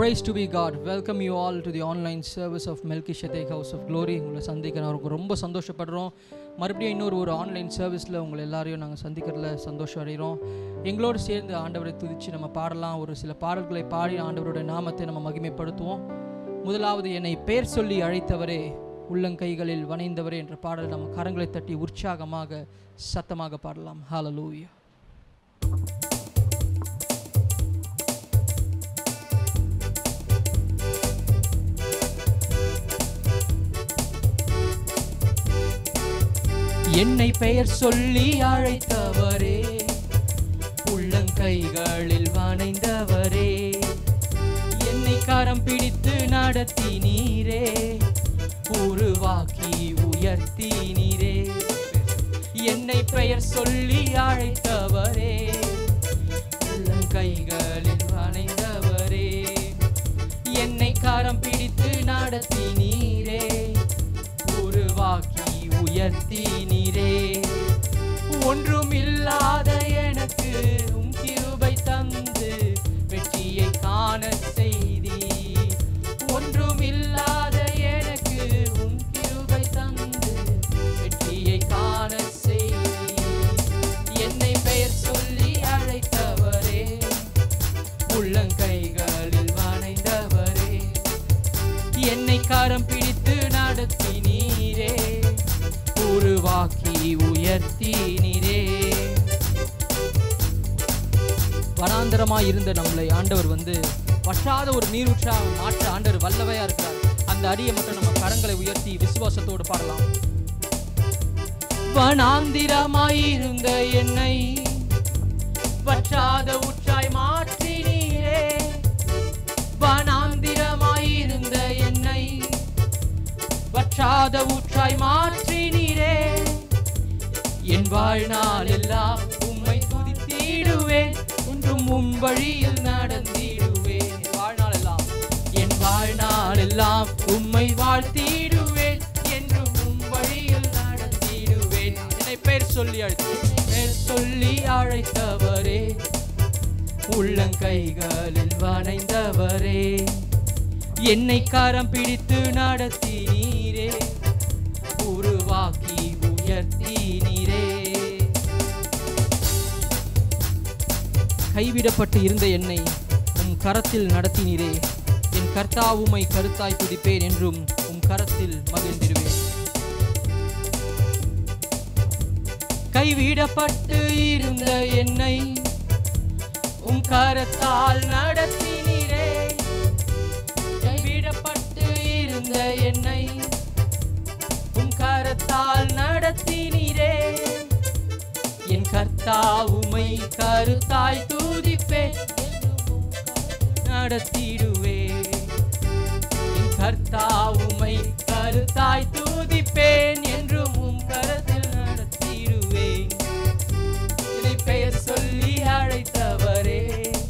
Praise to be God. Welcome you all to the online service of Melchizedek House of Glory. உங்களை சந்திக்க நான் ரொம்ப சந்தோஷப்படுறோம் மறுபடியும் இன்னொரு ஒரு ஆன்லைன் சர்வீஸில் உங்களை எல்லாரையும் நாங்கள் சந்திக்கிறதுல சந்தோஷம் அடைகிறோம் எங்களோடு சேர்ந்து ஆண்டவரை துதித்து நம்ம பாடலாம் ஒரு சில பாடல்களை பாடி ஆண்டவருடைய நாமத்தை நம்ம மகிமைப்படுத்துவோம் முதலாவது என்னை பேர் சொல்லி அழைத்தவரே உள்ளங்கைகளில் வணைந்தவரே என்ற பாடல் நம்ம கரங்களை தட்டி உற்சாகமாக சத்தமாக பாடலாம் ஹalleluya என்னை பெயர் சொல்லி அழைத்தவரே உள்ளங்கைகளில் வணைந்தவரே என்னை கரம் பிடித்து நடத்தினீரே உருவாக்கி உயர்த்தினீரே என்னை பெயர் சொல்லி அழைத்தவரே உள்ளங்கைகளில் வணைந்தவரே என்னை கரம் பிடித்து நடத்தினீரே உருவாக்கி உயர்த்தினீரே ஒன்றும் இல்லாத எனக்கு உம் கிருபை தந்து வெற்றியை காண செய்தி ஒன்றும் இல்லாத எனக்கு உம் கிருபை தந்து வெற்றியை காண செய்தி என்னை பெயர் சொல்லி அழைத்தவரே உள்ளங்கைகளில் வணைந்தவரே என்னை கரம் பிடித்து நடத்தினீரே உருவாக்கி உயர்த்தினீரே வனாந்தரமாய் இருந்த நம்மளை ஆண்டவர் வந்து வற்றாத ஒரு நீரூற்றாக மாற்ற ஆண்டவர் வல்லவையா இருக்கிறார் அந்த அடியை மட்டும் நம்ம கரங்களை உயர்த்தி விசுவாசத்தோடு பாடலாம் வனாந்திரமாயிருந்த என்னை வற்றாத ஊற்றாய் மாற்றினீரே வனாந்திரமாயிருந்த என்னை வற்றாத ஊற்றாய் மாற்றினீரே என் வாழ்நாள் எல்லாம் உம்மை துதித்திடுவேன் ஒன்றும் உம் வழியில் நடந்திடுவேன் என் வாழ்நாள் எல்லாம் என் வாழ்நாள் எல்லாம் உம்மை வாழ்த்திடுவேன் என்றும் உம் வழியில் நடந்திடுவேன் என்னை பேர் சொல்லி அழைத்து பேர் சொல்லி அழைத்தவரே உள்ளங்கைகளில் வணைந்தவரே என்னை கரம் பிடித்து நடத்தினீரே உருவாக்கி உயர்த்தினீரே கைவிடப்பட்டு இருந்த என்னை உம் கரத்தில் நடத்தினீரே என் கர்த்தாவுமை கருத்தாய் துதிப்பேன் என்றும் உம் கரத்தில் மகிழ்ந்திடுவேன் கைவிடப்பட்டு இருந்த என்னை உம் கரத்தால் நடத்தினீரே கைவிடப்பட்டு இருந்த என்னை உம் கரத்தால் நடத்தினீரே என் கர்த்தாவுமை கருத்தாய் தூதிப்பே நடத்திடுவே என் கர்த்தாவுமை கருத்தாய் தூதிப்பேன் என்றும் உம் கரத்தில் நடத்திடுவேன் என்னை பெயர் சொல்லி அழைத்தவரே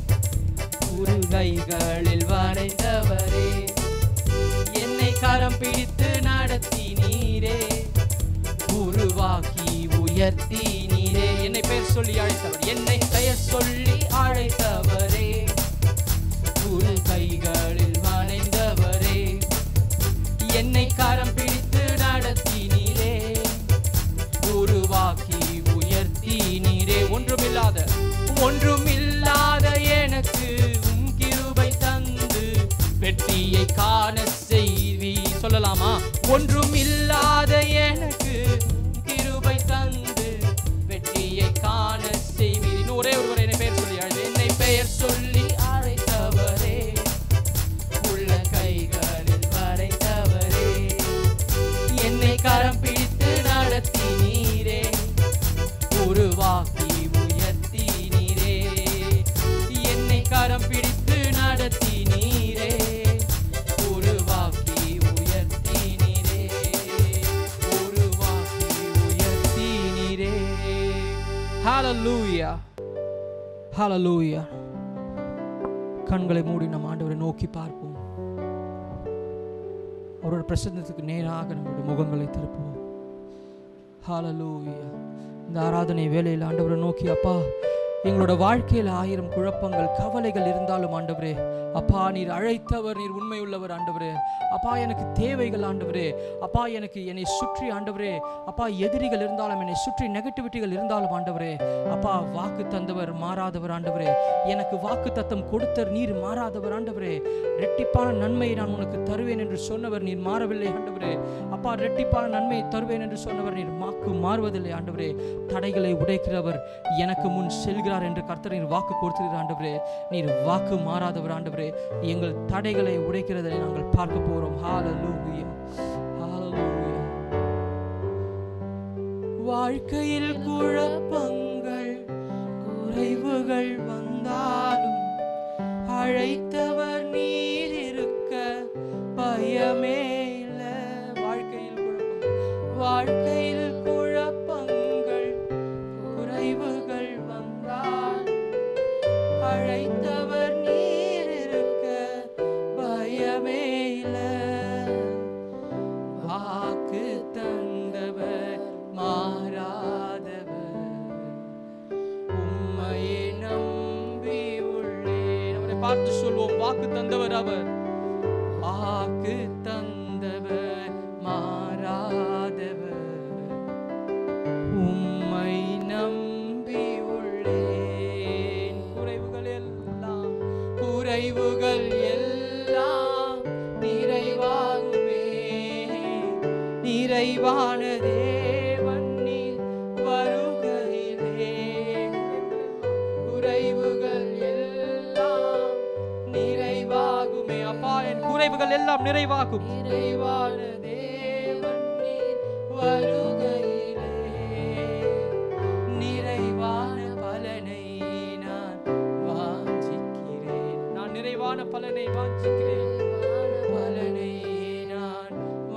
உருகைகளில் வரைந்தவரே என்னை கரம் பிடித்து நடத்தினீரே உருவாக்கி உயர்த்தினீரே என்னை பெயர் சொல்லி அழைத்தவர் என்னை பெயர் சொல்லி அழைத்தவரே உரு கைகளில் வணைந்தவரே என்னை கரம் பிடித்து நடத்தினீரே உருவாக்கி உயர்த்தினீரே ஒன்றுமில்லாத ஒன்றுமில்லாத எனக்கு உம் கிருபை தந்து வெற்றியை காண செய்வி சொல்லலாமா ஒன்றும் இல்லாத எனக்கு உம் கிருபை தந்து வெற்றியை காண செய்வீர் இன்னும் ஒரே ஒருவர் என்னை பெயர் சொல்லி அழைத்து என்னை பெயர் சொல்லி அழைத்தவரே உள்ள கைகளில் வரைந்தவரே என்னை கரம் பிடித்து நடத்தினீரே உருவாக்கி உயர்த்தினீரே என்னை கரம் பிடித்து நடத்தினீரே உருவாக்கி உயர்த்தினீரே உருவாக்கி உயர்த்தினீரே ஹalleluya ஹalleluya கண்களை மூடி நம் ஆண்டவரை நோக்கி பார்ப்போம் அவரோட பிரசன்னத்துக்கு நேராக நம்முடைய முகங்களை திருப்புவோம் ஹalleluya இந்த ஆராதனை வேலையில் ஆண்டவரை நோக்கி அப்பா எங்களோட வாழ்க்கையில் ஆயிரம் குழப்பங்கள் கவலைகள் இருந்தாலும் ஆண்டவரே அப்பா நீர் அழைத்தவர் நீர் உண்மையுள்ளவர் ஆண்டவரே அப்பா எனக்கு தேவைகள் ஆண்டவரே அப்பா எனக்கு என்னை சுற்றி ஆண்டவரே அப்பா எதிரிகள் இருந்தாலும் என்னை சுற்றி நெகட்டிவிட்டிகள் இருந்தாலும் ஆண்டவரே அப்பா வாக்கு தந்தவர் மாறாதவர் ஆண்டவரே எனக்கு வாக்கு தத்தம் கொடுத்தர் நீர் மாறாதவர் ஆண்டவரே ரெட்டிப்பான நன்மையை நான் உனக்கு தருவேன் என்று சொன்னவர் நீர் மாறவில்லை ஆண்டவரே அப்பா ரெட்டிப்பான நன்மையை தருவேன் என்று சொன்னவர் நீர் வாக்கு மாறுவதில்லை ஆண்டவரே தடைகளை உடைக்கிறவர் எனக்கு முன் செல்கிறார் என்று கர்த்தர் நீர் வாக்கு கொடுத்திருக்கிறார் ஆண்டவரே நீர் வாக்கு மாறாதவர் ஆண்டவரே எங்கள் தடைகளை உடைக்கிறதை நாங்கள் பார்க்க போகிறோம் ஹalleluya ஹalleluya வாழ்க்கையில் குழப்பங்கள் குறைவுகள் வந்தாலும் அழைத்தவர் நீர் இருக்க பயமே இல்ல வாழ்க்கையில் குழப்பம் வாழ்க்கையில் குழப்பங்கள் குறைவுகள் வந்தால் அழைத்தவர் நீர் இருக்க பயமே இல்ல வாக்கு தந்தவர் மாறாதவர் உம்மையே நம்பி உள்ளேன் அவரை பார்த்து சொல்வோம் வாக்கு தந்தவர் அவர் வாக்கு தந்தவர் மாறாதவர் உம்மை நம்பி உள்ளேன் குறைவுகள் எல்லாம் குறைவுகள் எல்லாம் நிறைவாகுமே நிறைவான தேவன் நீர் வருகையிலே குறைவுகள் எல்லாம் நிறைவாகுமே அப்பா என் குறைவுகள் எல்லாம் நிறைவாகும் நிறைவான தேவன் நீர் வருகையிலே நிறைவான பலனை நான் வாஞ்சிக்கிறேன் நான் நிறைவான பலனை வாஞ்சிக்கிறேன் பலனை நான்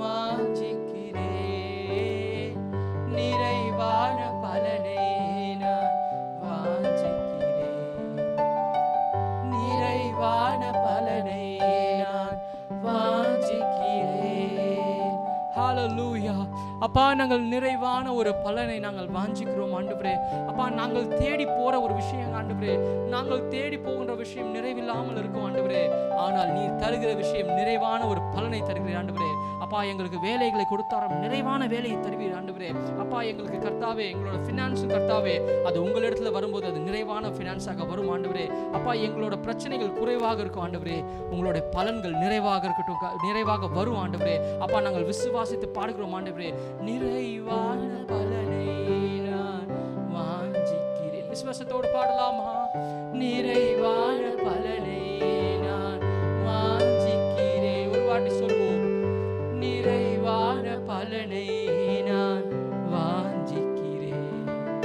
வாஞ்சிக்கிறேன் நிறைவான பலனை நான் வாஞ்சிக்கிறேன் நிறைவான பலனை நான் வாஞ்சிக்கிறேன் ஹalleluya அப்பா நாங்கள் நிறைவான ஒரு பலனை நாங்கள் வாஞ்சிக்கிறோம் ஆண்டவரே அப்பா நாங்கள் தேடி போற ஒரு விஷயம் ஆண்டவரே நாங்கள் தேடி போகின்ற விஷயம் நிறைவில்லாமல் இருக்கும் ஆண்டவரே ஆனால் நீர் தருகிற விஷயம் நிறைவான ஒரு பலனை தருகிறீர் ஆண்டவரே அப்பா எங்களுக்கு வேலைகளை கொடுத்தாரம் நிறைவான வேலையை தருவீர் ஆண்டவரே அப்பா எங்களுக்கு கர்த்தாவே எங்களோட ஃபினான்ஸும் கர்த்தாவே அது உங்களிடத்துல வரும்போது அது நிறைவான ஃபினான்ஸாக வரும் ஆண்டவரே அப்பா எங்களோட பிரச்சனைகள் குறைவாக இருக்கும் ஆண்டவரே உங்களுடைய பலன்கள் நிறைவாக இருக்கட்டும் க- நிறைவாக வரும் ஆண்டவரே அப்பா நாங்கள் விசுவாசித்து பாடுகிறோம் ஆண்டவரே நிறைவான பலனை நான் வாஞ்சிக்கிறேன் விசுவாசத்தோடு பாடலாமா நிறைவான பலனை நான் வாஞ்சிக்கிறேன் ஒரு வாட்டி சொல்வோம் நிறைவான பலனை நான் வாஞ்சிக்கிறேன்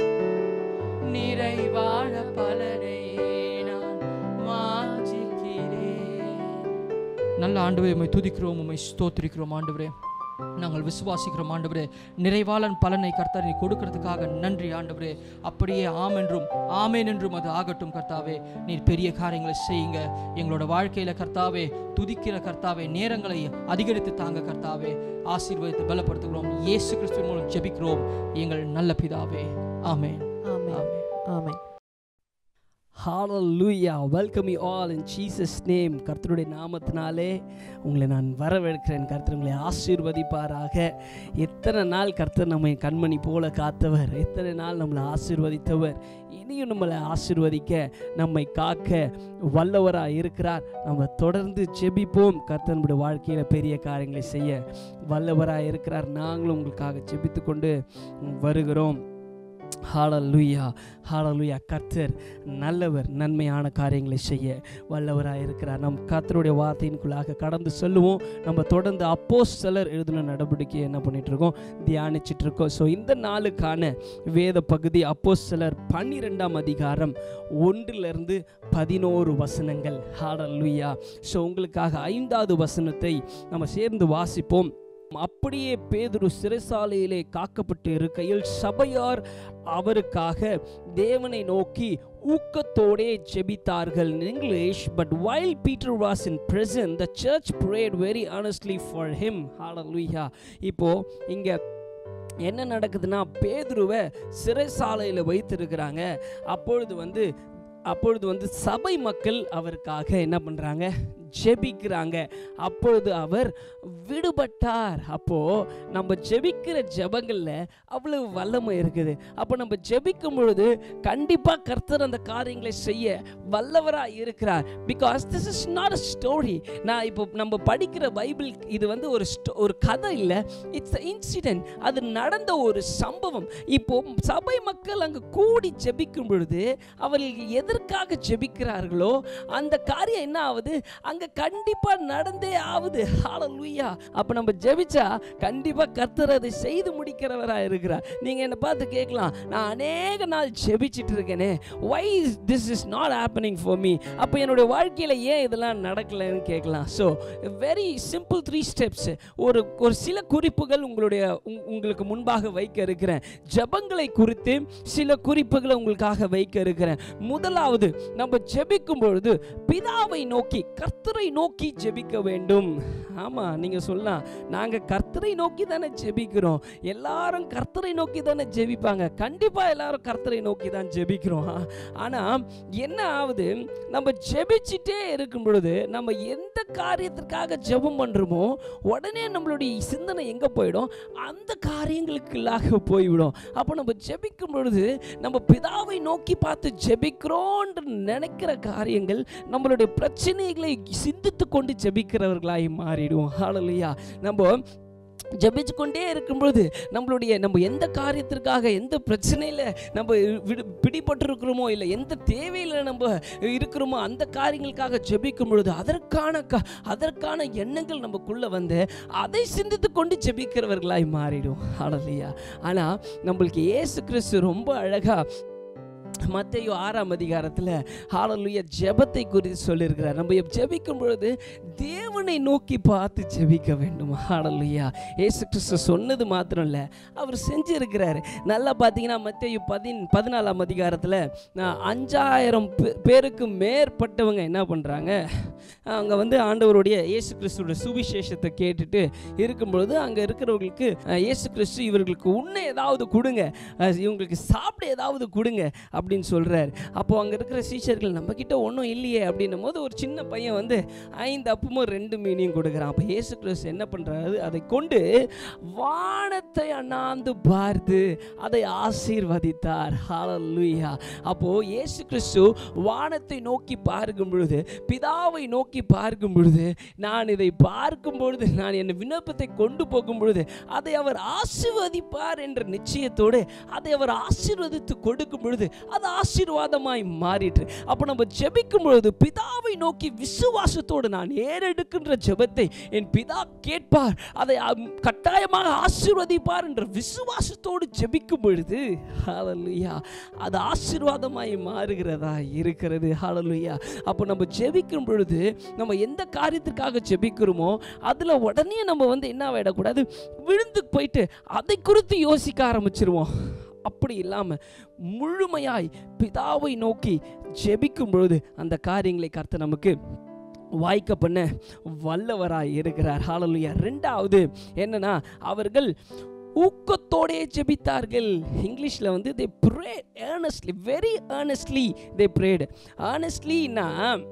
நிறைவான பலனை நான் வாஞ்சிக்கிறேன் நல்ல ஆண்டவரே உம்மை துதிக்கிறோம் உம்மை ஸ்தோத்திரிக்கிறோம் ஆண்டவரே நாங்கள் விசுவாசிக்கிறோம் ஆண்டவரே நிறைவாளன் பலனை கர்த்தர் நீ கொடுக்கறதுக்காக நன்றி ஆண்டவரே அப்படியே ஆம் என்றும் ஆமேன் என்றும் அது ஆகட்டும் கர்த்தாவே நீர் பெரிய காரியங்களை செய்யுங்க எங்களோட வாழ்க்கையில கர்த்தாவே துதிக்கிற கர்த்தாவே நேரங்களை அதிகரித்து தாங்க கர்த்தாவே ஆசீர்வதித்து பலப்படுத்துகிறோம் இயேசு கிறிஸ்துவின் மூலம் ஜெபிக்கிறோம் எங்கள் நல்ல பிதாவே amen amen amen amen hallelujah welcome you all in Jesus name கர்த்தருடைய நாமத்தினாலே உங்களை நான் வரவேற்கிறேன் கர்த்தர் உங்களை ஆசீர்வதிப்பாராக எத்தனை நாள் கர்த்தர் நம்மை கண்மணி போல காத்தவர் எத்தனை நாள் நம்மளை ஆசீர்வதித்தவர் இனியும் நம்மளை ஆசீர்வதிக்க நம்மை காக்க வல்லவராக இருக்கிறார் நம்ம தொடர்ந்து ஜெபிப்போம் கர்த்தர் நம்முடைய வாழ்க்கையில் பெரிய காரியங்களை செய்ய வல்லவராக இருக்கிறார் நாங்களும் உங்களுக்காக ஜெபித்து கொண்டு வருகிறோம் ஹாலலுயா ஹாலலுயா கர்த்தர் நல்லவர் நன்மையான காரியங்களை செய்ய வல்லவராக இருக்கிறார் நம் கர்த்தருடைய வார்த்தையின்குள்ளாக கடந்து சொல்லுவோம் நம்ம தொடர்ந்து அப்போஸ் சிலர் எழுதின நடவடிக்கை என்ன பண்ணிட்டு இருக்கோம் தியானிச்சிட்டு இருக்கோம் ஸோ இந்த நாளுக்கான வேத பகுதி அப்போஸ் சிலர் பன்னிரெண்டாம் அதிகாரம் ஒன்றிலிருந்து பதினோரு வசனங்கள் ஹாலலுயா ஸோ உங்களுக்காக ஐந்தாவது வசனத்தை நம்ம சேர்ந்து வாசிப்போம் அப்படியே பேதுரு சிறைசாலையிலே காக்கப்பட்டு இருக்கையில் சபையார் அவருக்காக தேவனை நோக்கி ஊக்கத்தோடே ஜெபித்தார்கள் in English but while Peter was in prison the church prayed very earnestly for him hallelujah இப்போ இங்க என்ன நடக்குதுன்னா பேதுருவை சிறைசாலையில் வைத்திருக்கிறாங்க அப்பொழுது வந்து அப்பொழுது வந்து சபை மக்கள் அவருக்காக என்ன பண்ணுறாங்க ஜெபிக்கிறாங்க அப்பொழுது அவர் விடுபட்டார் அப்போ நம்ம ஜெபிக்கிற ஜெபங்கள்ல அவ்வளவு வல்லமை இருக்குது அப்போ நம்ம ஜெபிக்கும் பொழுது கண்டிப்பா கர்த்தர் அந்த காரியங்களை செய்ய வல்லவரா இருக்கிறார் because this is not a story நான் இப்போ நம்ம படிக்கிற பைபிள் இது வந்து ஒரு sto- ஒரு கதை இல்லை இட்ஸ் இன்சிடென்ட் அது நடந்த ஒரு சம்பவம் இப்போ சபை மக்கள் அங்கே கூடி ஜெபிக்கும் பொழுது அவர்கள் எதற்காக ஜெபிக்கிறார்களோ அந்த காரியம் என்ன ஆகுது அங்க கண்டிப்பா நடந்தே ஆகுது ஹalleluya அப்ப நம்ம ஜெபிச்சா கண்டிப்பா கர்த்தர் அதை செய்து முடிக்கிறவரா இருக்கிறார் நீங்க என்ன பார்த்து கேட்கலாம் நான் அநேக நாள் ஜெபிச்சிட்டு இருக்கேனே why this is not happening for me அப்போ என்னுடைய வாழ்க்கையில ஏன் இதெல்லாம் நடக்கலைன்னு கேட்கலாம் so very simple three steps ஒரு ஒரு சில குறிப்புகள் உங்களுடைய உங்- உங்களுக்கு முன்பாக வைக்க இருக்கிறேன் ஜெபங்களை குறித்து சில குறிப்புகளை உங்களுக்காக வைக்க இருக்கிறேன் முதலாவது நம்ம ஜெபிக்கும் பொழுது பிதாவை நோக்கி கர்த்தரை நோக்கி ஜெபிக்க வேண்டும் ஆமா நீங்க சொல்லலாம் நாங்க கர்த்தரை நோக்கி தானே ஜெபிக்கிறோம் எல்லாரும் கர்த்தரை நோக்கி தானே ஜெபிப்பாங்க கண்டிப்பா எல்லாரும் கர்த்தரை நோக்கி தான் ஜெபிக்கிறோம் ஆ- ஆனா என்ன ஆகுது நம்ம ஜெபிச்சிட்டே இருக்கும் பொழுது நம்ம எந்த காரியத்திற்காக ஜெபம் பண்றோமோ உடனே நம்மளுடைய சிந்தனை எங்க போயிடும் அந்த காரியங்களுக்குள்ளாக போய்விடும் அப்போ நம்ம ஜெபிக்கும் பொழுது நம்ம பிதாவை நோக்கி பார்த்து ஜெபிக்கிறோன்ற நினைக்கிற காரியங்கள் நம்மளுடைய பிரச்சனைகளை சிந்தித்து கொண்டு ஜெபிக்கிறவர்களாய் மாறிடுவோம் ஹalleluya நம்ம ஜெபிச்சு கொண்டே இருக்கும்பொழுது நம்மளுடைய நம்ம எந்த காரியத்திற்காக எந்த பிரச்சனையில் நம்ம விடு பிடிபட்டிருக்கிறோமோ இல்லை எந்த தேவையில் நம்ம இருக்கிறோமோ அந்த காரியங்களுக்காக ஜெபிக்கும் பொழுது அதற்கான க அதற்கான எண்ணங்கள் நமக்குள்ளே வந்து அதை சிந்தித்து கொண்டு ஜெபிக்கிறவர்களாய் மாறிடும் ஹalleluya ஆனால் நம்மளுக்கு இயேசு கிறிஸ்து ரொம்ப அழகாக மத்தேயு ஆறாம் அதிகாரத்தில் ஹalleluya ஜெபத்தை குறித்து சொல்லியிருக்கிறார் நம்ம ஜெபிக்கும் பொழுது தேவனை நோக்கி பார்த்து ஜெபிக்க வேண்டும் ஹalleluya இயேசு கிறிஸ்து சொன்னது மாத்திரம் இல்லை அவர் செஞ்சிருக்கிறார் நல்லா பார்த்தீங்கன்னா மத்தேயு பதின் பதினாலாம் அதிகாரத்தில் அஞ்சாயிரம் பே- பேருக்கு மேற்பட்டவங்க என்ன பண்ணுறாங்க அங்கே வந்து ஆண்டவருடைய இயேசு கிறிஸ்துவோட சுவிசேஷத்தை கேட்டுட்டு இருக்கும் பொழுது அங்கே இருக்கிறவங்களுக்கு அஹ், இயேசு கிறிஸ்து இவர்களுக்கு உண்ண ஏதாவது கொடுங்க அஹ், இவங்களுக்கு சாப்பிட ஏதாவது கொடுங்க அப்படின்னு சொல்கிறார் அப்போ அங்கே இருக்கிற சீஷர்கள் நம்ம கிட்ட ஒன்றும் இல்லையே அப்படின்னும் போது ஒரு சின்ன பையன் வந்து ஐந்து அப்பமும் ரெண்டு மீனையும் கொடுக்குறான் அப்போ இயேசு கிறிஸ்து என்ன பண்ணுறாரு அதை கொண்டு வானத்தை அண்ணாந்து பார்த்து அதை ஆசீர்வதித்தார் ஹalleluya அப்போ இயேசு கிறிஸ்து வானத்தை நோக்கி பார்க்கும் பொழுது பிதாவை நோக்கி பார்க்கும் பொழுது நான் இதை பார்க்கும் பொழுது நான் என் விண்ணப்பத்தை கொண்டு போகும் பொழுது அதை அவர் ஆசீர்வதிப்பார் என்ற நிச்சயத்தோடு அதை அவர் ஆசீர்வதித்து கொடுக்கும் பொழுது அது ஆசீர்வாதமாய் மாறிற்று அப்போ நம்ம ஜெபிக்கும் பொழுது பிதாவை நோக்கி விசுவாசத்தோடு நான் ஏறெடுக்கின்ற ஜெபத்தை என் பிதா கேட்பார் அதை அம், கட்டாயமாக ஆசீர்வதிப்பார் என்ற விசுவாசத்தோடு ஜெபிக்கும் பொழுது ஹalleluya அது ஆசீர்வாதமாய் மாறுகிறதா இருக்கிறது ஹalleluya அப்போ நம்ம ஜெபிக்கும் பொழுது நம்ம எந்த காரியத்திற்காக ஜெபிக்கிறோமோ அதில் உடனே நம்ம வந்து என்ன ஆகிடக்கூடாது விழுந்து போயிட்டு அதை குறித்து யோசிக்க ஆரம்பிச்சிருவோம் அப்படி இல்லாமல் முழுமையாய் பிதாவை நோக்கி ஜெபிக்கும் பொழுது அந்த காரியங்களை கர்த்தர் நமக்கு வாய்க்க பண்ண வல்லவராய் இருக்கிறார் ஹalleluya ரெண்டாவது என்னன்னா அவர்கள் ஊக்கத்தோடே ஜெபித்தார்கள் இங்கிலீஷில் வந்து they pray earnestly very earnestly they prayed ஏர்னஸ்ட்லின்னா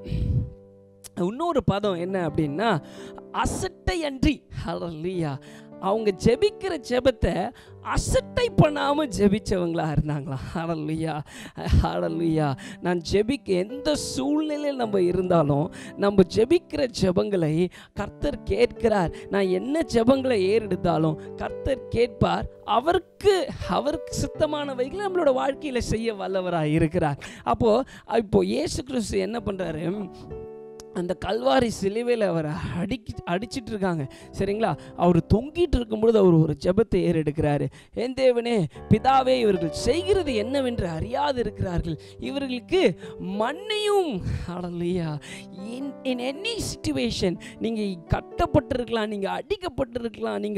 இன்னொரு பதம் என்ன அப்படின்னா அசட்டை அன்றி ஹalleluya அவங்க ஜெபிக்கிற ஜெபத்தை அசட்டை பண்ணாமல் ஜெபிச்சவங்களா இருந்தாங்களா ஹalleluya ஹalleluya நான் ஜெபிக்க எந்த சூழ்நிலையில் நம்ம இருந்தாலும் நம்ம ஜெபிக்கிற ஜெபங்களை கர்த்தர் கேட்கிறார் நான் என்ன ஜெபங்களை ஏறெடுத்தாலும் கர்த்தர் கேட்பார் அவருக்கு அவருக்கு சுத்தமானவைகளை நம்மளோட வாழ்க்கையில் செய்ய வல்லவராக இருக்கிறார் அப்போது இப்போ இயேசு கிறிஸ்து என்ன பண்ணுறாரு அந்த கல்வாரி சிலுவையில் அவரை அடிக்கி அடிச்சிட்டு இருக்காங்க சரிங்களா அவர் தொங்கிட்டு இருக்கும்பொழுது அவர் ஒரு ஜெபத்தை ஏறெடுக்கிறாரு என் தேவனே பிதாவே இவர்கள் செய்கிறது என்னவென்று அறியாது இருக்கிறார்கள் இவர்களுக்கு மண்ணையும் அடலையா இன் இன் எனி சுச்சுவேஷன் நீங்கள் கட்டப்பட்டிருக்கலாம் நீங்கள் அடிக்கப்பட்டிருக்கலாம் நீங்கள்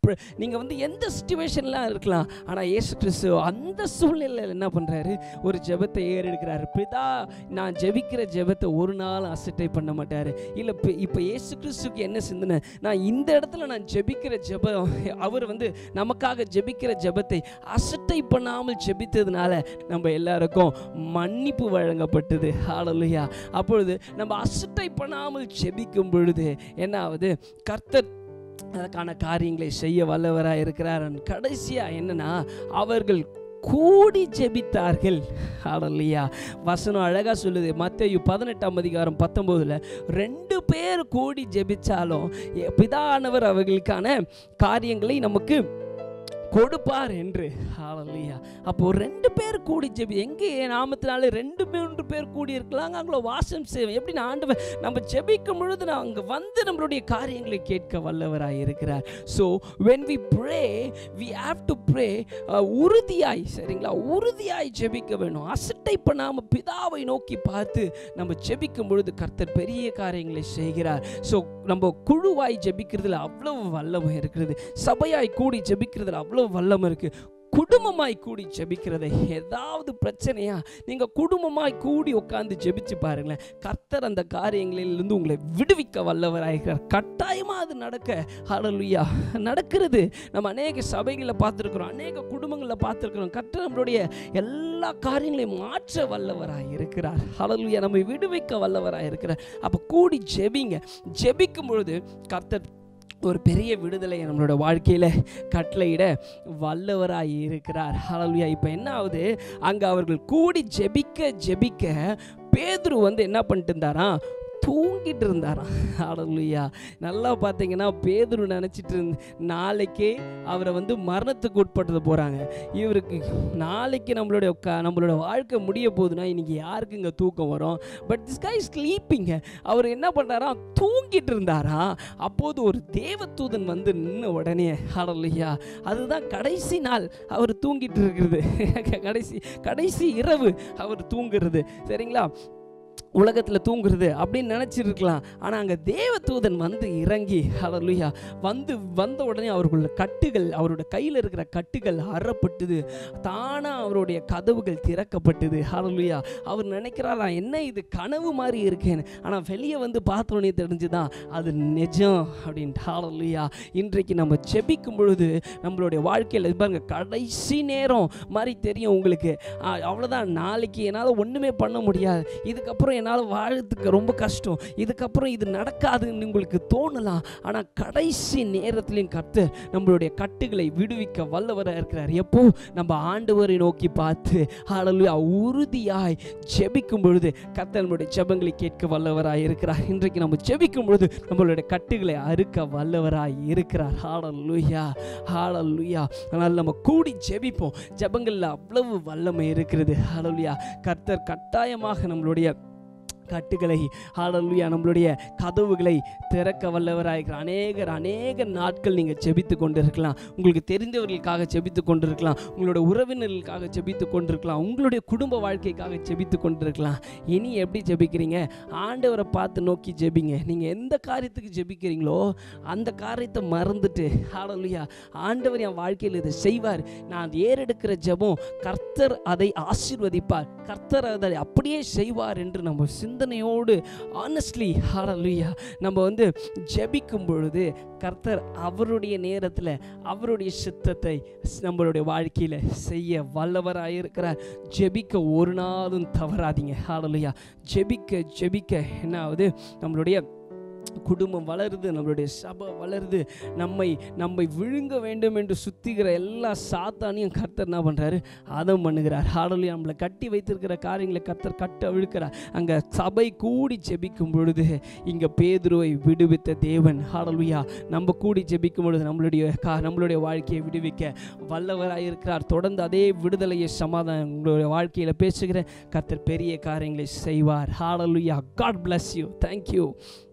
நீங்கள் வந்து எந்த சுச்சுவேஷன்லாம் இருக்கலாம் ஆனால் இயேசு கிறிஸ்து அந்த சூழ்நிலையில் என்ன பண்ணுறாரு ஒரு ஜெபத்தை ஏறெடுக்கிறாரு பிதா நான் ஜெபிக்கிற ஜெபத்தை ஒரு நாள் அசட்டை பண்ண மாட்டார் இல்லை இப்போ இப்போ இயேசு கிறிஸ்துக்கு என்ன சிந்தனை நான் இந்த இடத்துல நான் ஜெபிக்கிற ஜெபம் அவர் வந்து நமக்காக ஜெபிக்கிற ஜெபத்தை அசட்டை பண்ணாமல் ஜெபித்ததுனால நம்ம எல்லாருக்கும் மன்னிப்பு வழங்கப்பட்டது ஹalleluya அப்பொழுது நம்ம அசட்டை பண்ணாமல் ஜெபிக்கும் பொழுது என்ன ஆகுது கர்த்தர் அதற்கான காரியங்களை செய்ய வல்லவராக இருக்கிறார் கடைசியாக என்னன்னா அவர்கள் கூடி ஜெபித்தார்கள் ஆடலையா வசனம் அழகாக சொல்லுது மத்தேயு பதினெட்டாம் அதிகாரம் பத்தொம்போதில் ரெண்டு பேர் கூடி ஜெபிச்சாலும் எ- பிதானவர் அவர்களுக்கான காரியங்களை நமக்கு கொடுப்பார் என்று ஹalleluya அப்போ ரெண்டு பேர் கூடி ஜெபி எங்கே நாமத்தினால ரெண்டு மூன்று பேர் கூடி இருக்கலாங்க அங்கே வாசம் செய்வோம் எப்படி ஆண்டவர் நம்ம ஜெபிக்கும் பொழுது நான் அங்கே வந்து நம்மளுடைய காரியங்களை கேட்க வல்லவராய் இருக்கிறார் so when we pray we have to pray உறுதியாய் சரிங்களா உறுதியாய் ஜெபிக்க வேணும் அசட்டை பண்ணாமல் பிதாவை நோக்கி பார்த்து நம்ம ஜெபிக்கும் பொழுது கர்த்தர் பெரிய காரியங்களை செய்கிறார் ஸோ நம்ம குழுவாய் ஜெபிக்கிறதுல அவ்வளவு வல்லமை இருக்கிறது சபையாய் கூடி ஜெபிக்கிறதுல அவ்வளவு வல்லமை இருக்கு குடும்பமாய் கூடி ஜெபிக்கிறதை ஏதாவது பிரச்சனையா நீங்கள் குடும்பமாய் கூடி உட்காந்து ஜெபிச்சு பாருங்களேன் கர்த்தர் அந்த காரியங்களிலிருந்து உங்களை விடுவிக்க வல்லவராயிருக்கிறார் கட்டாயமாக அது நடக்க ஹalleluya நடக்கிறது நம்ம அநேக சபைகளில் பார்த்துருக்குறோம் அநேக குடும்பங்களில் பார்த்துருக்குறோம் கர்த்தர் நம்மளுடைய எல்லா காரியங்களையும் மாற்ற வல்லவராய் இருக்கிறார் ஹalleluya நம்மை விடுவிக்க வல்லவராய் இருக்கிறார் அப்போ கூடி ஜெபிங்க ஜெபிக்கும் பொழுது கர்த்தர் ஒரு பெரிய விடுதலையை நம்மளோட வாழ்க்கையில் கட்டளையிட வல்லவராய் இருக்கிறார் ஹalleluya இப்போ என்ன ஆகுது அங்கே அவர்கள் கூடி ஜெபிக்க ஜெபிக்க பேதுரு வந்து என்ன பண்ணிட்டு இருந்தாராம் தூங்கிட்டு இருந்தாராம் ஹalleluya நல்லா பார்த்தீங்கன்னா பேதுரு நினச்சிட்டு இருந்த நாளைக்கே அவரை வந்து மரணத்துக்கு உட்படுத்த போகிறாங்க இவருக்கு நாளைக்கு நம்மளுடைய க- நம்மளோட வாழ்க்கை முடிய போகுதுன்னா இன்னைக்கு யாருக்கு இங்கே தூக்கம் வரும் பட் திஸ் கை ஸ்லீப்பிங்க அவர் என்ன பண்ணுறாராம் தூங்கிட்டு இருந்தாரா அப்போது ஒரு தேவதூதன் வந்து நின்ன உடனே ஹalleluya அதுதான் கடைசி நாள் அவர் தூங்கிட்டு இருக்கிறது கடைசி கடைசி இரவு அவர் தூங்குறது சரிங்களா உலகத்தில் தூங்குறது அப்படின்னு நினச்சிருக்கலாம் ஆனால் அங்கே தேவதூதன் வந்து இறங்கி ஹalleluya வந்து வந்த உடனே அவர்களுடைய கட்டுகள் அவருடைய கையில் இருக்கிற கட்டுகள் அறப்பட்டது தானாக அவருடைய கதவுகள் திறக்கப்பட்டது ஹalleluya அவர் நினைக்கிறாரா என்ன இது கனவு மாதிரி இருக்கேன்னு ஆனால் வெளியே வந்து பார்த்தோன்னே தெரிஞ்சுதான் அது நிஜம் அப்படின்ட்டு ஹalleluya இன்றைக்கு நம்ம ஜெபிக்கும் பொழுது நம்மளுடைய வாழ்க்கையில் இது பாருங்க கடைசி நேரம் மாதிரி தெரியும் உங்களுக்கு ஆ, அவ்வளோதான் நாளைக்கு என்னால் ஒன்றுமே பண்ண முடியாது இதுக்கப்புறம் என்னால் வாழறதுக்கு ரொம்ப கஷ்டம் இதுக்கப்புறம் இது நடக்காதுன்னு உங்களுக்கு தோணலாம் ஆனால் கடைசி நேரத்திலையும் கர்த்தர் நம்மளுடைய கட்டுகளை விடுவிக்க வல்லவராக இருக்கிறார் எப்போ நம்ம ஆண்டவரை நோக்கி பார்த்து ஹalleluya உறுதியாய் ஜெபிக்கும் பொழுது கர்த்தர் நம்மளுடைய ஜெபங்களை கேட்க வல்லவராய் இருக்கிறார் இன்றைக்கு நம்ம ஜெபிக்கும் பொழுது நம்மளுடைய கட்டுகளை அறுக்க வல்லவராய் இருக்கிறார் ஹalleluya ஹalleluya அதனால் நம்ம கூடி ஜெபிப்போம் ஜெபங்களில் அவ்வளவு வல்லமை இருக்கிறது ஹalleluya கர்த்தர் கட்டாயமாக நம்மளுடைய கட்டுகளை ஹalleluya நம்மளுடைய கதவுகளை திறக்க வல்லவராயிருக்கிற அநேகர் அநேக நாட்கள் நீங்கள் ஜெபித்து கொண்டிருக்கலாம் உங்களுக்கு தெரிந்தவர்களுக்காக ஜெபித்து கொண்டிருக்கலாம் உங்களோட உறவினர்களுக்காக ஜெபித்து கொண்டிருக்கலாம் உங்களுடைய குடும்ப வாழ்க்கைக்காக ஜெபித்து கொண்டிருக்கலாம் இனி எப்படி ஜெபிக்கிறீங்க ஆண்டவரை பார்த்து நோக்கி ஜெபிங்க நீங்கள் எந்த காரியத்துக்கு ஜெபிக்கிறீங்களோ அந்த காரியத்தை மறந்துட்டு ஹalleluya ஆண்டவர் என் வாழ்க்கையில் இதை செய்வார் நான் ஏறெடுக்கிற ஜெபம் கர்த்தர் அதை ஆசீர்வதிப்பார் கர்த்தர் அதை அப்படியே செய்வார் என்று நம்ம சிந்தனையோடு ஆனஸ்ட்லி ஹalleluya நம்ம வந்து ஜெபிக்கும் பொழுது கர்த்தர் அவருடைய நேரத்தில் அவருடைய சித்தத்தை நம்மளுடைய வாழ்க்கையில் செய்ய வல்லவராக இருக்கிறார் ஜெபிக்க ஒரு நாளும் தவறாதீங்க ஹalleluya ஜெபிக்க ஜெபிக்க என்ன ஆகுது நம்மளுடைய குடும்பம் வளருது நம்மளுடைய சபை வளருது நம்மை நம்மை விழுங்க வேண்டும் என்று சுத்திக்கிற எல்லா சாத்தானையும் கர்த்தர் என்ன பண்ணுறாரு அதம் பண்ணுகிறார் ஹாடலி நம்மளை கட்டி வைத்திருக்கிற காரியங்களை கர்த்தர் கட்ட விழுக்கிறார் அங்கே சபை கூடி ஜெபிக்கும் பொழுது இங்கே பேதுருவை விடுவித்த தேவன் ஹாடலுயா நம்ம கூடி ஜெபிக்கும் பொழுது நம்மளுடைய கா நம்மளுடைய வாழ்க்கையை விடுவிக்க வல்லவராக இருக்கிறார் தொடர்ந்து அதே விடுதலையை சமாதானம் உங்களுடைய வாழ்க்கையில் பேசுகிற கர்த்தர் பெரிய காரியங்களை செய்வார் ஹாடலுயா காட் bless யூ தேங்க்யூ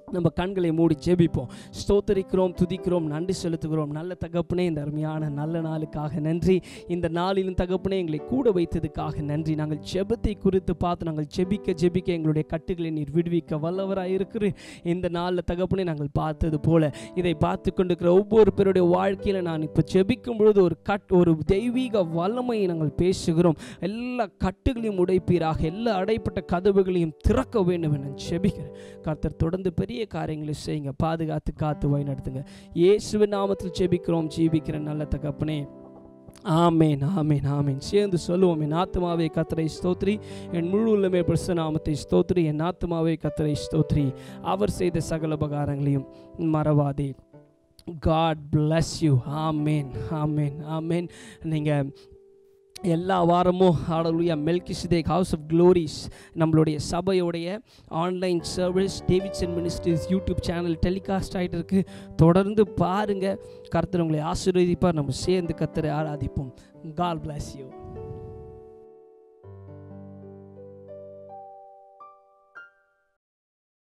நம்ம கண்களை மூடி ஜெபிப்போம் ஸ்தோத்தரிக்கிறோம் துதிக்கிறோம் நன்றி செலுத்துகிறோம் நல்ல தகப்பனே இந்த அருமையான நல்ல நாளுக்காக நன்றி இந்த நாளிலும் தகப்பனே எங்களை கூட வைத்ததுக்காக நன்றி நாங்கள் ஜெபத்தை குறித்து பார்த்து நாங்கள் ஜெபிக்க ஜெபிக்க எங்களுடைய கட்டுகளை நீர் விடுவிக்க வல்லவராக இருக்கிற இந்த நாளில் தகப்பனே நாங்கள் பார்த்தது போல இதை பார்த்து கொண்டிருக்கிற ஒவ்வொரு பேருடைய வாழ்க்கையில் நான் இப்போ ஜெபிக்கும் பொழுது ஒரு கட் ஒரு தெய்வீக வல்லமையை நாங்கள் பேசுகிறோம் எல்லா கட்டுகளையும் உடைப்பீராக எல்லா அடைப்பட்ட கதவுகளையும் திறக்க வேண்டும் என ஜெபிக்கிறேன் கர்த்தர் தொடர்ந்து பெரிய காரியங்களை செய்யுங்க பாதுகாத்து காத்து வழி நடத்துங்க இயேசுவின் நாமத்தில் ஜெபிக்கிறோம் ஜீவிக்கிற நல்ல தகப்பனே ஆமேன் ஆமேன் ஆமேன் சேர்ந்து சொல்லுவோம் என் ஆத்மாவே கத்தரை ஸ்தோத்ரி என் முழு உள்ளமே பிரச நாமத்தை ஸ்தோத்ரி என் ஆத்மாவே கத்தரை ஸ்தோத்ரி அவர் செய்த சகல உபகாரங்களையும் மறவாதே God bless you amen amen amen நீங்கள் எல்லா வாரமும் ஆடலுயா மெல்கிசிதேக் ஹவுஸ் ஆஃப் க்ளோரிஸ் நம்மளுடைய சபையுடைய online service Davidson ministries YouTube channel telecast ஆகிட்டு இருக்கு தொடர்ந்து பாருங்கள் கர்த்தர் உங்களை ஆசீர்வதிப்பார் நம்ம சேர்ந்து கர்த்தரை ஆராதிப்போம் காட் bless யூ